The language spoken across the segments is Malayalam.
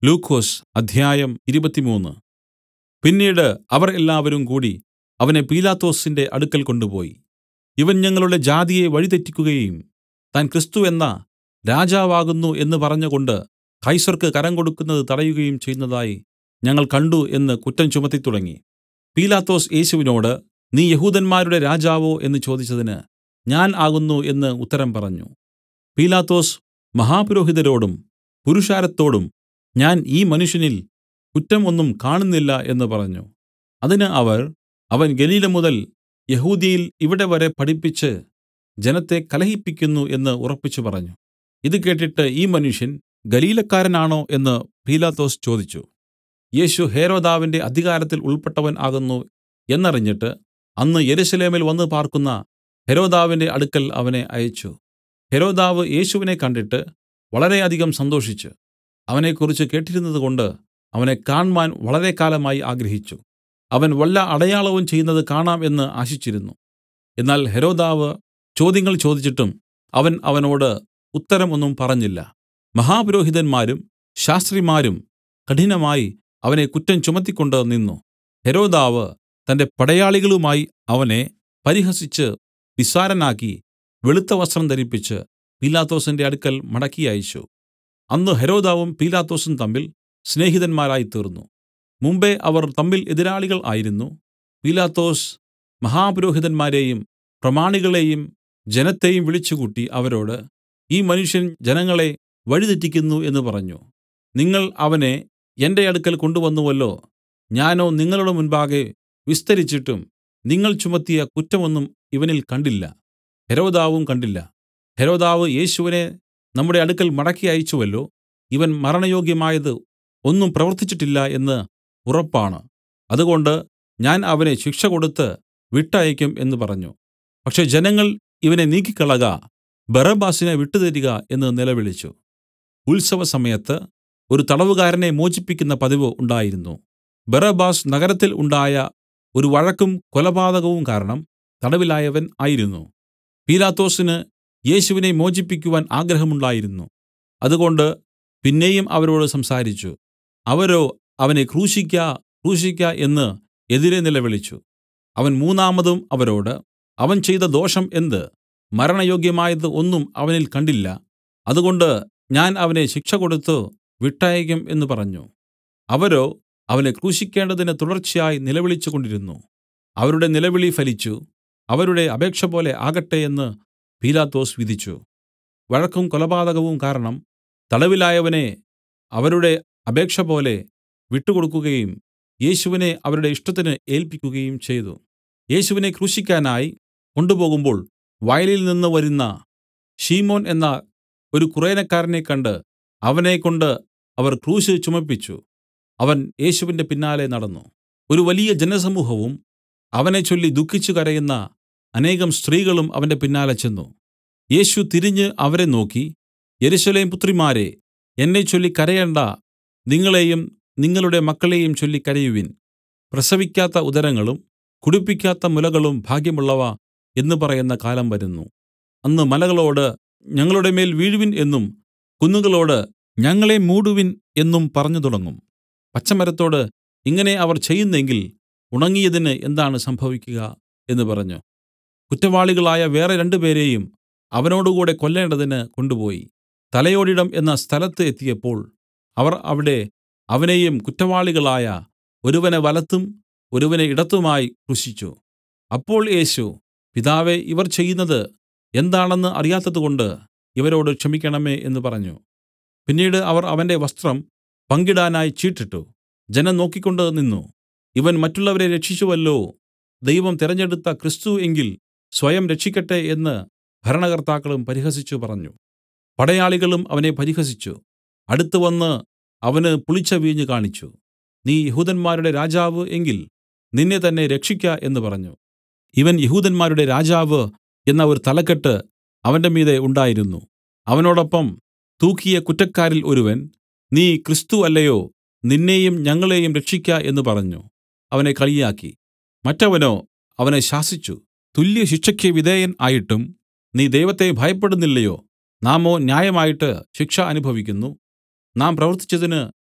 ലൂക്കോസ് അധ്യായം ഇരുപത്തിമൂന്ന് പിന്നീട് അവർ എല്ലാവരും കൂടി അവനെ പീലാത്തോസിന്റെ അടുക്കൽ കൊണ്ടുപോയി ഇവൻ ഞങ്ങളുടെ ജാതിയെ വഴിതെറ്റിക്കുകയും താൻ ക്രിസ്തു എന്ന രാജാവാകുന്നു എന്ന് പറഞ്ഞുകൊണ്ട് കൈസർക്ക് കരം കൊടുക്കുന്നത് തടയുകയും ചെയ്യുന്നതായി ഞങ്ങൾ കണ്ട് എന്ന് കുറ്റം ചുമത്തി തുടങ്ങി പീലാത്തോസ് യേശുവിനോട് നീ യെഹൂദന്മാരുടെ രാജാവോ എന്ന് ചോദിച്ചതിന് ഞാൻ ആകുന്നു എന്ന് ഉത്തരം പറഞ്ഞു പീലാത്തോസ് മഹാപുരോഹിതരോടും പുരുഷാരത്തോടും ഞാൻ ഈ മനുഷ്യനിൽ കുറ്റം ഒന്നും കാണുന്നില്ല എന്ന് പറഞ്ഞു അതിന് അവർ അവൻ ഗലീല മുതൽ യെഹൂദ്യയിൽ ഇവിടെ വരെ പഠിപ്പിച്ച് ജനത്തെ കലഹിപ്പിക്കുന്നു എന്ന് ഉറപ്പിച്ചു പറഞ്ഞു ഇത് കേട്ടിട്ട് ഈ മനുഷ്യൻ ഗലീലക്കാരനാണോ എന്ന് പീലാത്തോസ് ചോദിച്ചു യേശു ഹെരോദാവിന്റെ അധികാരത്തിൽ ഉൾപ്പെട്ടവൻ ആകുന്നു എന്നറിഞ്ഞിട്ട് അന്ന് യെരൂശലേമിൽ വന്നു പാർക്കുന്ന ഹെരോദാവിന്റെ അടുക്കൽ അവനെ അയച്ചു ഹെരോദാവ് യേശുവിനെ കണ്ടിട്ട് വളരെയധികം സന്തോഷിച്ചു അവനെക്കുറിച്ച് കേട്ടിരുന്നതുകൊണ്ട് അവനെ കാണ്മാൻ വളരെ കാലമായി ആഗ്രഹിച്ചു അവൻ വല്ല അടയാളവും ചെയ്യുന്നത് കാണാം എന്ന് ആശിച്ചിരുന്നു എന്നാൽ ഹെരോദാവ് ചോദ്യങ്ങൾ ചോദിച്ചിട്ടും അവൻ അവനോട് ഉത്തരം ഒന്നും പറഞ്ഞില്ല മഹാപുരോഹിതന്മാരും ശാസ്ത്രിമാരും കഠിനമായി അവനെ കുറ്റം ചുമത്തിക്കൊണ്ട് നിന്നു ഹെരോദാവ് തന്റെ പടയാളികളുമായി അവനെ പരിഹസിച്ച് നിസ്സാരനാക്കി വെളുത്ത വസ്ത്രം ധരിപ്പിച്ച് പീലാത്തോസിന്റെ അടുക്കൽ മടക്കി അയച്ചു അന്ന് ഹെരോദാവും പീലാത്തോസും തമ്മിൽ സ്നേഹിതന്മാരായിത്തീർന്നു മുമ്പെ അവർ തമ്മിൽ എതിരാളികൾ ആയിരുന്നു പീലാത്തോസ് മഹാപുരോഹിതന്മാരെയും പ്രമാണികളെയും ജനത്തെയും വിളിച്ചുകൂട്ടി അവരോട് ഈ മനുഷ്യൻ ജനങ്ങളെ വഴിതെറ്റിക്കുന്നു എന്ന് പറഞ്ഞു നിങ്ങൾ അവനെ എന്റെ അടുക്കൽ കൊണ്ടുവന്നുവല്ലോ ഞാനോ നിങ്ങളുടെ മുൻപാകെ വിസ്തരിച്ചിട്ടും നിങ്ങൾ ചുമത്തിയ കുറ്റമൊന്നും ഇവനിൽ കണ്ടില്ല ഹെരോദാവും കണ്ടില്ല ഹെരോദാവ് യേശുവിനെ നമ്മുടെ അടുക്കൽ മടക്കി അയച്ചുവല്ലോ ഇവൻ മരണയോഗ്യമായത് ഒന്നും പ്രവർത്തിച്ചിട്ടില്ല എന്ന് ഉറപ്പാണ് അതുകൊണ്ട് ഞാൻ അവനെ ശിക്ഷ കൊടുത്ത് വിട്ടയയ്ക്കും എന്ന് പറഞ്ഞു പക്ഷേ ജനങ്ങൾ ഇവനെ നീക്കിക്കളക ബറബ്ബാസിനെ വിട്ടുതരിക എന്ന് നിലവിളിച്ചു ഉത്സവസമയത്ത് ഒരു തടവുകാരനെ മോചിപ്പിക്കുന്ന പതിവ് ഉണ്ടായിരുന്നു ബറബ്ബാസ് നഗരത്തിൽ ഉണ്ടായ ഒരു വഴക്കും കൊലപാതകവും കാരണം തടവിലായവൻ ആയിരുന്നു പീലാത്തോസിന് യേശുവിനെ മോചിപ്പിക്കുവാൻ ആഗ്രഹമുണ്ടായിരുന്നു അതുകൊണ്ട് പിന്നെയും അവരോട് സംസാരിച്ചു അവരോ അവനെ ക്രൂശിക്ക ക്രൂശിക്ക എന്ന് എതിരെ നിലവിളിച്ചു അവൻ മൂന്നാമതും അവരോട് അവൻ ചെയ്ത ദോഷം എന്ത് മരണയോഗ്യമായത് ഒന്നും അവനിൽ കണ്ടില്ല അതുകൊണ്ട് ഞാൻ അവനെ ശിക്ഷ കൊടുത്തു വിട്ടയയ്ക്കും എന്ന് പറഞ്ഞു അവരോ അവനെ ക്രൂശിക്കേണ്ടതിന് തുടർച്ചയായി നിലവിളിച്ചുകൊണ്ടിരുന്നു അവരുടെ നിലവിളി ഫലിച്ചു അവരുടെ അപേക്ഷ പോലെ ആകട്ടെ എന്ന് പീലാത്തോസ് വിധിച്ചു വഴക്കും കൊലപാതകവും കാരണം തടവിലായവനെ അവരുടെ അപേക്ഷ പോലെ വിട്ടുകൊടുക്കുകയും യേശുവിനെ അവരുടെ ഇഷ്ടത്തിന് ഏൽപ്പിക്കുകയും ചെയ്തു യേശുവിനെ ക്രൂശിക്കാനായി കൊണ്ടുപോകുമ്പോൾ വയലിൽ നിന്ന് വരുന്ന ശിമോൻ എന്ന ഒരു കുറേനക്കാരനെ കണ്ട് അവനെക്കൊണ്ട് അവർ ക്രൂശ് ചുമപ്പിച്ചു അവൻ യേശുവിന്റെ പിന്നാലെ നടന്നു ഒരു വലിയ ജനസമൂഹവും അവനെ ചൊല്ലി ദുഃഖിച്ചു കരയുന്ന അനേകം സ്ത്രീകളും അവന്റെ പിന്നാലെ ചെന്ന് യേശു തിരിഞ്ഞു അവരെ നോക്കി യെരൂശലേം പുത്രിമാരെ എന്നെ ചൊല്ലി കരയണ്ട നിങ്ങളെയും നിങ്ങളുടെ മക്കളെയും ചൊല്ലി കരയുവിൻ പ്രസവിക്കാത്ത ഉദരങ്ങളും കുടിപ്പിക്കാത്ത മുലകളും ഭാഗ്യമുള്ളവ എന്ന് പറയുന്ന കാലം വരുന്നു അന്ന് മലകളോട് ഞങ്ങളുടെ മേൽ വീഴുവിൻ എന്നും കുന്നുകളോട് ഞങ്ങളെ മൂടുവിൻ എന്നും പറഞ്ഞു തുടങ്ങും പച്ചമരത്തോട് ഇങ്ങനെ അവർ ചെയ്യുന്നെങ്കിൽ ഉണങ്ങിയതിന് എന്താണ് സംഭവിക്കുക എന്ന് പറഞ്ഞു കുറ്റവാളികളായ വേറെ രണ്ടുപേരെയും അവനോടുകൂടെ കൊല്ലേണ്ടതിന് കൊണ്ടുപോയി തലയോടിടം എന്ന സ്ഥലത്ത് എത്തിയപ്പോൾ അവർ അവിടെ അവനെയും കുറ്റവാളികളായ ഒരുവനെ വലത്തും ഒരുവനെ ഇടത്തുമായി ക്രൂശിച്ചു അപ്പോൾ യേശു പിതാവേ ഇവർ ചെയ്യുന്നത് എന്താണെന്ന് അറിയാത്തതുകൊണ്ട് ഇവരോട് ക്ഷമിക്കണമേ എന്ന് പറഞ്ഞു പിന്നീട് അവർ അവന്റെ വസ്ത്രം പങ്കിടാനായി ചീട്ടിട്ടു ജനം നോക്കിക്കൊണ്ട് നിന്നു ഇവൻ മറ്റുള്ളവരെ രക്ഷിച്ചുവല്ലോ ദൈവം തിരഞ്ഞെടുത്ത ക്രിസ്തു എങ്കിൽ സ്വയം രക്ഷിക്കട്ടെ എന്ന് ഭരണകർത്താക്കളും പരിഹസിച്ചു പറഞ്ഞു പടയാളികളും അവനെ പരിഹസിച്ചു അടുത്തുവന്ന് അവന് പുളിച്ച വീഞ്ഞ് കാണിച്ചു നീ യഹൂദന്മാരുടെ രാജാവ് എങ്കിൽ നിന്നെ തന്നെ രക്ഷിക്ക എന്ന് പറഞ്ഞു ഇവൻ യഹൂദന്മാരുടെ രാജാവ് എന്ന ഒരു തലക്കെട്ട് അവന്റെ മീതെ ഉണ്ടായിരുന്നു അവനോടൊപ്പം തൂക്കിയ കുറ്റക്കാരിൽ ഒരുവൻ നീ ക്രിസ്തു അല്ലയോ നിന്നെയും ഞങ്ങളെയും രക്ഷിക്ക എന്ന് പറഞ്ഞു അവനെ കളിയാക്കി മറ്റവനോ അവനെ ശാസിച്ചു തുല്യശിക്ഷയ്ക്ക് വിധേയൻ ആയിട്ടും നീ ദൈവത്തെ ഭയപ്പെടുന്നില്ലയോ നാമോ ന്യായമായിട്ട് ശിക്ഷ അനുഭവിക്കുന്നു നാം പ്രവർത്തിച്ചതിന്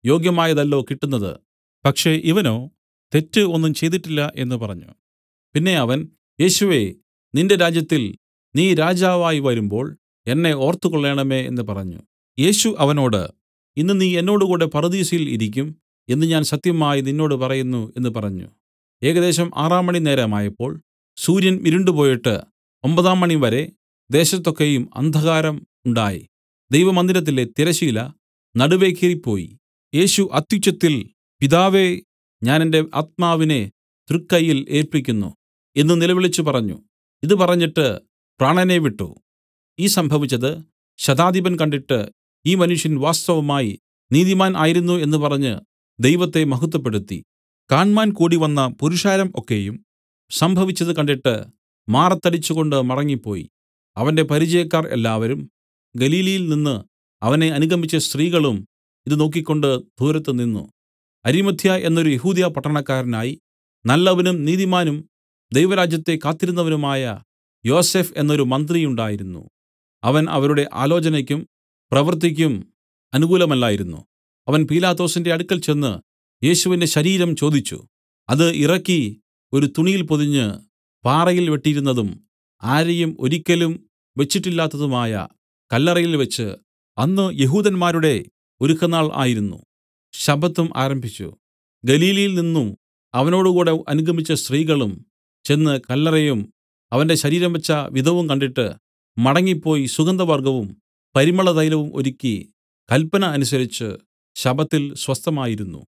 യോഗ്യമായതല്ലോ കിട്ടുന്നത് പക്ഷേ ഇവനോ തെറ്റ് ഒന്നും ചെയ്തിട്ടില്ല എന്നു പറഞ്ഞു പിന്നെ അവൻ യേശുവേ നിന്റെ രാജ്യത്തിൽ നീ രാജാവായി വരുമ്പോൾ എന്നെ ഓർത്തുകൊള്ളേണമേ എന്ന് പറഞ്ഞു യേശു അവനോട് ഇന്ന് നീ എന്നോടുകൂടെ പറുദീസയിൽ ഇരിക്കും എന്ന് ഞാൻ സത്യമായി നിന്നോട് പറയുന്നു എന്ന് പറഞ്ഞു ഏകദേശം ആറാം മണി നേരമായപ്പോൾ സൂര്യൻ ഇരുണ്ടുപോയിട്ട് ഒമ്പതാം മണിവരെ ദേശത്തൊക്കെയും അന്ധകാരം ഉണ്ടായി ദൈവമന്ദിരത്തിലെ തിരശ്ശീല നടുവെ കീറിപ്പോയി യേശു അത്യുച്ചത്തിൽ പിതാവേ ഞാൻ എന്റെ ആത്മാവിനെ തൃക്കയ്യിൽ ഏല്പിക്കുന്നു എന്ന് നിലവിളിച്ചു പറഞ്ഞു ഇത് പറഞ്ഞിട്ട് പ്രാണനെ വിട്ടു ഈ സംഭവിച്ചത് ശതാധിപൻ കണ്ടിട്ട് ഈ മനുഷ്യൻ വാസ്തവമായി നീതിമാൻ ആയിരുന്നു എന്ന് പറഞ്ഞ് ദൈവത്തെ മഹത്വപ്പെടുത്തി കാണ്മാൻ കൂടിവന്ന പുരുഷാരം ഒക്കെയും സംഭവിച്ചത് കണ്ടിട്ട് മാറത്തടിച്ചുകൊണ്ട് മടങ്ങിപ്പോയി അവന്റെ പരിചയക്കാർ എല്ലാവരും ഗലീലയിൽ നിന്ന് അവനെ അനുഗമിച്ച സ്ത്രീകളും ഇത് നോക്കിക്കൊണ്ട് ദൂരത്ത് നിന്നു അരിമത്ഥ്യ എന്നൊരു യഹൂദ്യ പട്ടണക്കാരനായി നല്ലവനും നീതിമാനും ദൈവരാജ്യത്തെ കാത്തിരുന്നവനുമായ യോസഫ് എന്നൊരു മന്ത്രി ഉണ്ടായിരുന്നു അവൻ അവരുടെ ആലോചനയ്ക്കും പ്രവൃത്തിക്കും അനുകൂലമല്ലായിരുന്നു അവൻ പീലാത്തോസിന്റെ അടുക്കൽ ചെന്ന് യേശുവിന്റെ ശരീരം ചോദിച്ചു അത് ഇറക്കി ഒരു തുണിയിൽ പൊതിഞ്ഞ് പാറയിൽ വെട്ടിയിരുന്നതും ആരെയും ഒരിക്കലും വെച്ചിട്ടില്ലാത്തതുമായ കല്ലറയിൽ വെച്ച് അന്ന് യഹൂദന്മാരുടെ ഒരുക്കനാൾ ആയിരുന്നു ശബ്ബത്തും ആരംഭിച്ചു ഗലീലയിൽ നിന്നും അവനോടുകൂടെ അനുഗമിച്ച സ്ത്രീകളും ചെന്ന് കല്ലറയും അവന്റെ ശരീരം വെച്ച വിധവും കണ്ടിട്ട് മടങ്ങിപ്പോയി സുഗന്ധവർഗ്ഗവും പരിമളതൈലവും ഒരുക്കി കല്പന അനുസരിച്ച് ശബ്ബത്തിൽ സ്വസ്ഥമായിരുന്നു